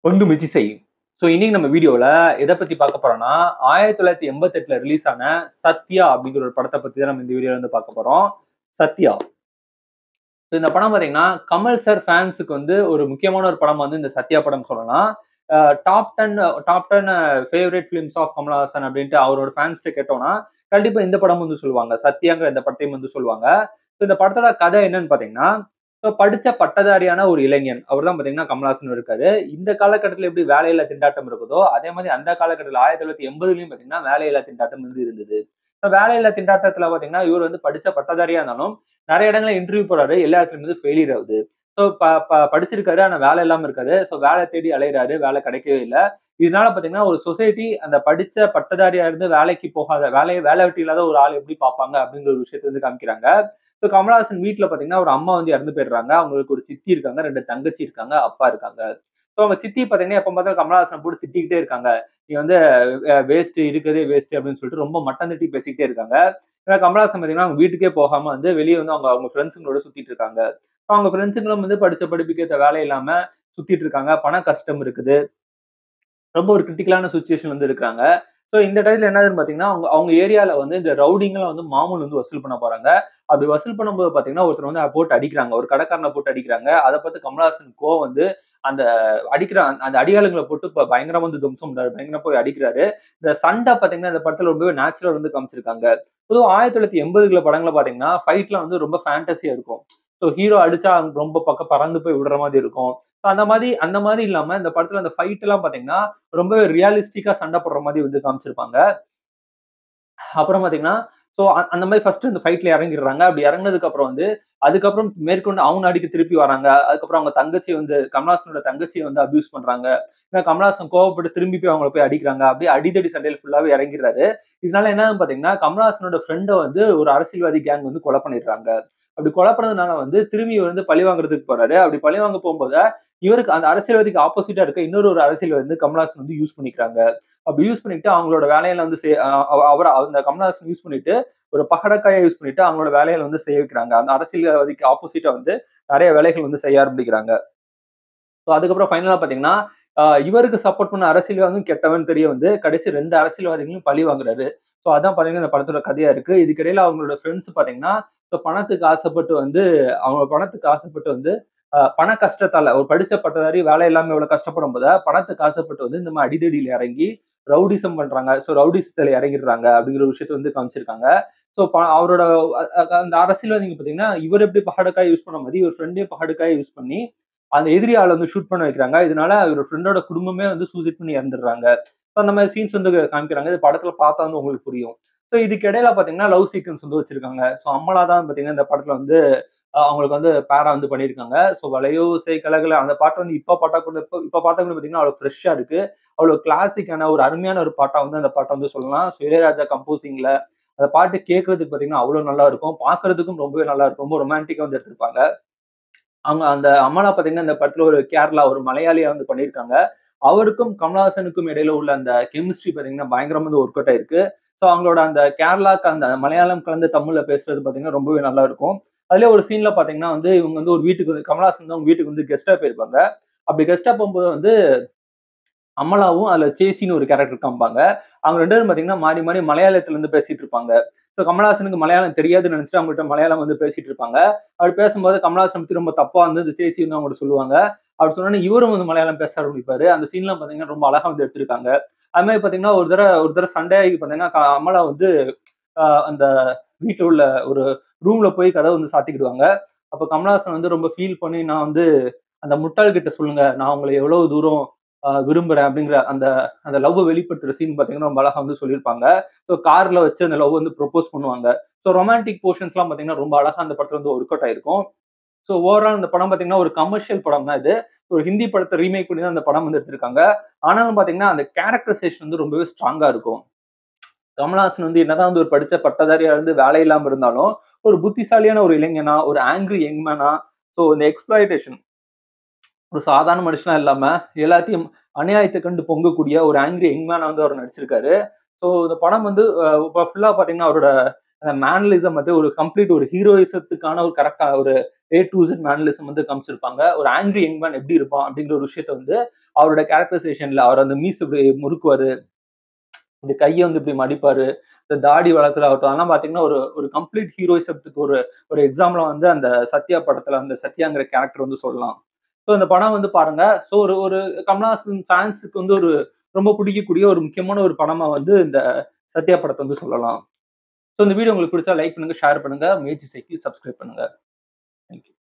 ஒன்று மிச்சி செய்யும் ஸோ இன்னைக்கு நம்ம வீடியோவில் எதை பற்றி பார்க்க போறோம்னா ஆயிரத்தி தொள்ளாயிரத்தி எண்பத்தெட்டில் ரிலீஸ் ஆன சத்யா அப்படிங்கிற ஒரு படத்தை பற்றி தான் நம்ம இந்த வீடியோவில் வந்து பார்க்க போகிறோம் சத்யா ஸோ இந்த படம் பார்த்தீங்கன்னா கமல் சார் ஃபேன்ஸுக்கு வந்து ஒரு முக்கியமான ஒரு படம் வந்து இந்த சத்யா படம் சொல்லலாம் top ten top ten favourite films of Kamal Haasan அப்படின்ட்டு அவரோட ஃபேன்ஸ்ட்டு கேட்டோம்னா கண்டிப்பாக இந்த படம் வந்து சொல்லுவாங்க சத்யாங்கிற இந்த படத்தையும் வந்து சொல்லுவாங்க ஸோ இந்த படத்தோட கதை என்னன்னு பார்த்தீங்கன்னா ஸோ படிச்ச பட்டதாரியான ஒரு இளைஞன் அவர் தான் பார்த்தீங்கன்னா கமல்ஹாசன் இருக்காரு இந்த காலகட்டத்தில் எப்படி வேலையில்லா திண்டாட்டம் இருக்குதோ அதே மாதிரி அந்த காலகட்டத்தில் ஆயிரத்தி தொள்ளாயிரத்தி எண்பதுலையும் பார்த்தீங்கன்னா வேலையில்லா திண்டாட்டம் வந்து இருந்தது ஸோ வேலையில்லா திண்டாட்டத்தில் பார்த்தீங்கன்னா இவர் வந்து படிச்ச பட்டதாரியா இருந்தாலும் நிறைய இடங்களில் இன்டர்வியூ போறாரு எல்லா இடத்துலையும் வந்து ஃபெயிலியர் ஆகுது ஸோ ப ப படிச்சிருக்காரு ஆனால் வேலை இல்லாமல் இருக்காரு ஸோ வேலை தேடி அலையிறாரு வேலை கிடைக்கவே இல்லை இதனால பார்த்தீங்கன்னா ஒரு சொசைட்டி அந்த படிச்ச பட்டதாரியா இருந்து வேலைக்கு போகாத வேலையை வேலை வெட்டி இல்லாத ஒரு ஆள் எப்படி பார்ப்பாங்க அப்படிங்கிற ஒரு விஷயத்தை வந்து காமிக்கிறாங்க ஸோ கமலஹாசன் வீட்டில் பார்த்தீங்கன்னா ஒரு அம்மா வந்து இறந்து போயிடுறாங்க அவங்களுக்கு ஒரு சித்தி இருக்காங்க ரெண்டு தங்கச்சி இருக்காங்க அப்பா இருக்காங்க ஸோ அவங்க சித்தி பார்த்தீங்கன்னா எப்போ பார்த்தாலும் கமலஹாசன் போட்டு திட்டிக்கிட்டே இருக்காங்க நீ வந்து வேஸ்ட் இருக்கிறதே வேஸ்ட் அப்படின்னு சொல்லிட்டு ரொம்ப மட்டம் தட்டி பேசிக்கிட்டே இருக்காங்க ஏன்னா கமலஹாசன் பார்த்தீங்கன்னா அவங்க வீட்டுக்கே போகாம வந்து வெளியே வந்து அவங்க அவங்க ஃப்ரெண்ட்ஸுங்களோட சுத்திட்டு இருக்காங்க அவங்க ஃப்ரெண்ட்ஸுங்களும் வந்து படிச்ச படிப்புக்கேற்ற வேலை இல்லாம சுத்திட்டு இருக்காங்க பண கஷ்டம் இருக்குது ரொம்ப ஒரு கிரிட்டிக்கலான சுச்சுவேஷன் வந்து இருக்கிறாங்க ஸோ இந்த டயத்துல என்னதுன்னு பார்த்தீங்கன்னா அவங்க அவங்க ஏரியாவில் வந்து இந்த ரவுடிங்கெல்லாம் வந்து மாமூல் வந்து வசூல் பண்ண போறாங்க அப்படி வசூல் பண்ணும்போது பார்த்தீங்கன்னா ஒருத்தர் வந்து போட்டு அடிக்கிறாங்க ஒரு கடைக்காரனை போட்டு அடிக்கிறாங்க அதை பார்த்து கமலஹாசன் கோ வந்து அந்த அடிக்கிற அந்த அடியாளுங்களை போட்டு இப்போ பயங்கரமா வந்து துவம்சம் பண்றாரு பயங்கரமா போய் அடிக்கிறாரு இந்த சண்டை பார்த்தீங்கன்னா இந்த படத்துல ரொம்பவே நேச்சுரல் வந்து காமிச்சிருக்காங்க பொதுவாக ஆயிரத்தி தொள்ளாயிரத்தி எண்பதுல படங்களை பார்த்தீங்கன்னா ஃபைட்லாம் வந்து ரொம்ப ஃபேண்டசியா இருக்கும் ஸோ ஹீரோ அடிச்சா ரொம்ப பக்கம் பறந்து போய் விடுற மாதிரி இருக்கும் ஸோ அந்த மாதிரி அந்த மாதிரி இல்லாம இந்த படத்துல அந்த ஃபைட் எல்லாம் பாத்தீங்கன்னா ரொம்பவே ரியலிஸ்டிக்கா சண்டை போடுற மாதிரி வந்து காமிச்சிருப்பாங்க அப்புறம் பாத்தீங்கன்னா ஸோ அந்த மாதிரி ஃபர்ஸ்ட் இந்த ஃபைட்ல இறங்கிடுறாங்க அப்படி இறங்கினதுக்கு அப்புறம் வந்து அதுக்கப்புறம் மேற்கொண்டு அவங்க நாடிக்கு திருப்பி வராங்க அதுக்கப்புறம் அவங்க தங்கச்சி வந்து கமலாசனோட தங்கச்சியை வந்து அபியூஸ் பண்றாங்க ஏன்னா கமலாசன் கோவப்பட்டு திரும்பி போய் அவங்கள போய் அடிக்கிறாங்க அப்படியே அடிதடி சண்டையில் ஃபுல்லாவே இறங்கிடுறாரு இதனால என்ன பாத்தீங்கன்னா கமலாசனோட ஃப்ரெண்டை வந்து ஒரு அரசியல்வாதி கேங் வந்து கொலை பண்ணிடுறாங்க அப்படி கொலை பண்ணதுனால வந்து திரும்பி வந்து பழி வாங்குறதுக்கு போறாரு அப்படி பழி வாங்க போகும்போது இவருக்கு அந்த அரசியல்வாதிக்கு ஆப்போசிட்டா இருக்க இன்னொரு ஒரு அரசியல் வந்து கமல்ஹாசன் வந்து யூஸ் பண்ணிக்கிறாங்க அப்படி யூஸ் பண்ணிட்டு அவங்களோட வேலையில வந்து அவர் அந்த கமல்ஹாசன் யூஸ் பண்ணிட்டு ஒரு பகடக்காயை யூஸ் பண்ணிட்டு அவங்களோட வேலையில வந்து செய்ய வைக்கிறாங்க அந்த அரசியல்வாதிக்கு ஆப்போசிட்டா வந்து நிறைய வேலைகள் வந்து செய்ய ஆரம்பிக்கிறாங்க ஸோ அதுக்கப்புறம் ஃபைனலா பாத்தீங்கன்னா இவருக்கு சப்போர்ட் பண்ண அரசியல்வாதியும் கெட்டவன் தெரிய வந்து கடைசி ரெண்டு அரசியல்வாதிகளும் பழி வாங்குறாரு ஸோ அதான் பாத்தீங்கன்னா இந்த படத்தோட கதையா இருக்கு இதுக்கிடையில அவங்களோட ஃப்ரெண்ட்ஸ் பாத்தீங்கன்னா ஸோ பணத்துக்கு ஆசைப்பட்டு வந்து அவங்க பணத்துக்கு ஆசைப்பட்டு வந்து பண கஷ்டத்தால ஒரு படிச்ச பட்டதாரி வேலை இல்லாம இவ்வளவு கஷ்டப்படும் போது பணத்துக்கு ஆசைப்பட்டு வந்து இந்த மாதிரி அடிதடியில இறங்கி ரவுடிசம் பண்றாங்க ஸோ ரவுடிசத்துல இறங்கிடுறாங்க அப்படிங்கிற விஷயத்த வந்து காமிச்சிருக்காங்க ஸோ அவரோட அந்த அரசியல்வாதிங்க பாத்தீங்கன்னா இவர் எப்படி பகடக்காய் யூஸ் பண்ண மாதிரி ஒரு ஃப்ரெண்டே பகடக்காய் யூஸ் பண்ணி அந்த எதிரி ஆளை வந்து ஷூட் பண்ண வைக்கிறாங்க இதனால இவர் ஃப்ரெண்டோட குடும்பமே வந்து சூசைட் பண்ணி இறந்துடுறாங்க ஸோ அந்த மாதிரி சீன்ஸ் வந்து காமிக்கிறாங்க இது படத்துல பார்த்தா வந்து உங்களுக்கு புரியும் ஸோ இதுக்கு இடையில பாத்தீங்கன்னா லவ் சீக்வன்ஸ் வந்து வச்சிருக்காங்க ஸோ அம்மலா தான் பாத்தீங்கன்னா இந்த படத்துல வந்து அவங்களுக்கு வந்து பேரா வந்து பண்ணியிருக்காங்க ஸோ வளையோ சை கலகல அந்த பாட்டு வந்து இப்போ பாட்டா கூட இப்போ இப்போ பார்த்தா கூட பார்த்தீங்கன்னா அவ்வளோ ஃப்ரெஷ்ஷாக இருக்கு அவ்வளோ கிளாசிக்கான ஒரு அருமையான ஒரு பாட்டா வந்து அந்த பாட்டை வந்து சொல்லலாம் ஸோ இளையராஜா கம்போசிங்ல அந்த பாட்டு கேட்கறதுக்கு பார்த்தீங்கன்னா அவ்வளோ நல்லா இருக்கும் பார்க்கறதுக்கும் ரொம்பவே நல்லா இருக்கும் ரொம்ப ரொமான்டிக்காக வந்து எடுத்திருப்பாங்க அவங்க அந்த அம்மலா பார்த்தீங்கன்னா இந்த படத்துல ஒரு கேரளா ஒரு மலையாளியா வந்து பண்ணியிருக்காங்க அவருக்கும் கமலஹாசனுக்கும் இடையில உள்ள அந்த கெமிஸ்ட்ரி பார்த்தீங்கன்னா பயங்கரமா வந்து ஒர்க் அவுட் ஆயிருக்கு ஸோ அவங்களோட அந்த கேரளாக்கு அந்த மலையாளம் கலந்து தமிழ்ல பேசுறது பார்த்தீங்கன்னா ரொம்பவே நல்லா இருக்கும் அதுல ஒரு சீன்ல பாத்தீங்கன்னா வந்து இவங்க வந்து ஒரு வீட்டுக்கு வந்து கமலாசன் தான் வீட்டுக்கு வந்து கெஸ்டா போயிருப்பாங்க அப்படி கெஸ்டா போகும்போது வந்து அமலாவும் அதுல சேச்சின்னு ஒரு கேரக்டர் காமிப்பாங்க அவங்க ரெண்டு பேரும் பாத்தீங்கன்னா மாறி மாறி மலையாளத்துல இருந்து பேசிட்டு இருப்பாங்க ஸோ கமலஹாசனுக்கு மலையாளம் தெரியாதுன்னு நினைச்சிட்டு அவங்கள்ட்ட மலையாளம் வந்து பேசிட்டு இருப்பாங்க அப்படி பேசும்போது கமலஹாசன் பத்தி ரொம்ப தப்பா வந்து இந்த சேச்சி வந்து அவங்கள்ட்ட சொல்லுவாங்க அப்படி சொன்னோன்னே இவரும் வந்து மலையாளம் பேச ஆரம்பிப்பாரு அந்த சீன்லாம் பாத்தீங்கன்னா ரொம்ப அழகா வந்து எடுத்திருக்காங்க அது மாதிரி பாத்தீங்கன்னா ஒரு தடவை ஒரு தடவை சண்டையாகி பாத்தீங்கன்னா அமலா வந்து அந்த வீட்டுல உள்ள ஒரு ரூம்ல போய் கதை வந்து சாத்திக்கிடுவாங்க அப்ப கமலஹாசன் வந்து ரொம்ப ஃபீல் பண்ணி நான் வந்து அந்த முட்டாள் கிட்ட சொல்லுங்க நான் உங்களை எவ்வளவு தூரம் விரும்புறேன் அப்படிங்கிற அந்த அந்த லவ் வெளிப்படுத்துற சீன் பாத்தீங்கன்னா ரொம்ப அழகா வந்து சொல்லியிருப்பாங்க ஸோ கார்ல வச்சு அந்த லவ் வந்து ப்ரொபோஸ் பண்ணுவாங்க ஸோ ரொமான்டிக் போர்ஷன்ஸ் எல்லாம் பாத்தீங்கன்னா ரொம்ப அழகா அந்த படத்துல வந்து ஒர்க் அவுட் ஆயிருக்கும் ஸோ ஓவரால் இந்த படம் பாத்தீங்கன்னா ஒரு கமர்ஷியல் படம் தான் இது ஒரு ஹிந்தி படத்தை ரீமேக் பண்ணி தான் அந்த படம் வந்து எடுத்திருக்காங்க ஆனாலும் பாத்தீங்கன்னா அந்த கேரக்டரைசேஷன் வந்து ரொம்பவே ஸ்ட்ராங்கா இருக்கும் கமல்ஹாசன் வந்து என்னதான் வந்து ஒரு படிச்ச பட்டதாரியா இருந்து வேலை இல்லாம இருந்தாலும் ஒரு புத்திசாலியான ஒரு இளைஞனா ஒரு ஆங்கிரி யங்மேனா ஸோ இந்த எக்ஸ்பிளாய்டேஷன் ஒரு சாதாரண மனுஷனா இல்லாம எல்லாத்தையும் அநியாயத்தை கண்டு பொங்கக்கூடிய ஒரு ஆங்கிரி யங்மேனா வந்து அவர் நடிச்சிருக்காரு ஸோ இந்த படம் வந்து இப்போ ஃபுல்லா பாத்தீங்கன்னா அவரோட அந்த மேனலிசம் வந்து ஒரு கம்ப்ளீட் ஒரு ஹீரோயிசத்துக்கான ஒரு கரெக்டா ஒரு ஏ டு Z மேனலிசம் வந்து காமிச்சிருப்பாங்க ஒரு ஆங்கிரி யங் மேன் எப்படி இருப்பான் அப்படிங்கிற ஒரு விஷயத்த வந்து அவரோட கேரக்டரைசேஷன்ல அவர் அந்த மீஸ் இப்படி முறுக்குவாரு இந்த கையை வந்து இப்படி மடிப்பாரு இந்த தாடி வளர்த்துல ஆகட்டும் அதெல்லாம் பாத்தீங்கன்னா ஒரு ஒரு கம்ப்ளீட் ஹீரோயிசத்துக்கு ஒரு ஒரு எக்ஸாம்பிளா வந்து அந்த சத்யா படத்துல அந்த சத்யாங்கிற கேரக்டர் வந்து சொல்லலாம் ஸோ இந்த படம் வந்து பாருங்க ஸோ ஒரு ஒரு கமல்ஹாசன் ஃபேன்ஸுக்கு வந்து ஒரு ரொம்ப பிடிக்கக்கூடிய ஒரு முக்கியமான ஒரு படமா வந்து இந்த சத்யா படத்தை வந்து சொல்லலாம் ஸோ இந்த வீடியோ உங்களுக்கு பிடிச்சா லைக் பண்ணுங்க ஷேர் பண்ணுங்க முயற்சி செய்து சப்ஸ்கிரைப் பண்ணுங்க தேங்க்யூ